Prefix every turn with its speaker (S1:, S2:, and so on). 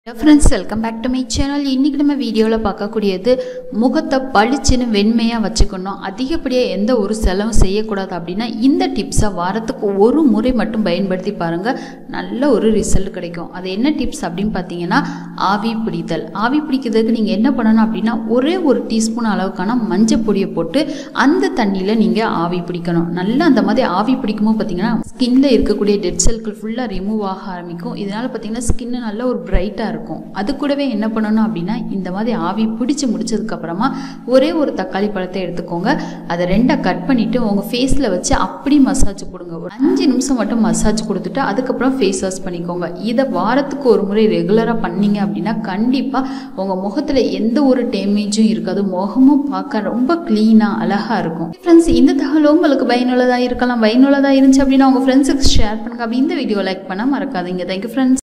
S1: friends welcome back to my channel இன்றைக்கி நம்ம வீடியோவில் பார்க்கக்கூடியது முகத்தை பளிச்சுன்னு வெண்மையாக வச்சுக்கணும் அதிகப்படியாக எந்த ஒரு செலவும் செய்யக்கூடாது அப்படின்னா இந்த டிப்ஸை வாரத்துக்கு ஒரு முறை மட்டும் பயன்படுத்தி பாருங்கள் நல்ல ஒரு ரிசல்ட் கிடைக்கும் அது என்ன டிப்ஸ் அப்படின்னு பார்த்தீங்கன்னா ஆவி பிடித்தல் ஆவி பிடிக்கிறதுக்கு நீங்கள் என்ன பண்ணணும் அப்படின்னா ஒரே ஒரு டீஸ்பூன் அளவுக்கான மஞ்சள் பொடியை போட்டு அந்த தண்ணியில் நீங்கள் ஆவி பிடிக்கணும் நல்லா அந்த மாதிரி ஆவி பிடிக்கும்போது பார்த்தீங்கன்னா ஸ்கின்ல இருக்கக்கூடிய டெட் செல்கள் ஃபுல்லாக ரிமூவ் ஆக ஆரம்பிக்கும் இதனால் பார்த்தீங்கன்னா ஸ்கின்னு நல்ல ஒரு பிரைட்டாக இருக்கும் அது கூடவே என்ன பண்ணணும் அப்படின்னா இந்த மாதிரி ஆவி பிடிச்சி முடிச்சதுக்கப்புறமா ஒரே ஒரு தக்காளி பழத்தை எடுத்துக்கோங்க அதை ரெண்டாக கட் பண்ணிவிட்டு உங்கள் ஃபேஸில் வச்சு அப்படி மசாஜ் கொடுங்க ஒரு அஞ்சு நிமிஷம் மட்டும் மசாஜ் கொடுத்துட்டு அதுக்கப்புறம் ஃபேஸ் வாஷ் பண்ணிக்கோங்க இதை வாரத்துக்கு ஒரு முறை ரெகுலராக பண்ணீங்க அப்படின்னா கண்டிப்பாக உங்கள் முகத்தில் எந்த ஒரு டேமேஜும் இருக்காது முகமும் பார்க்க ரொம்ப க்ளீனாக அழகாக இருக்கும் ஃப்ரெண்ட்ஸ் இந்த தகவல் உங்களுக்கு பயனுள்ளதாக இருக்கலாம் பயனுள்ளதாக இருந்துச்சு அப்படின்னா உங்கள் ஃப்ரெண்ட்ஸுக்கு ஷேர் பண்ணுங்க அப்படி இந்த வீடியோ லைக் பண்ண மறக்காதீங்க தேங்க்யூ ஃப்ரெண்ட்ஸ்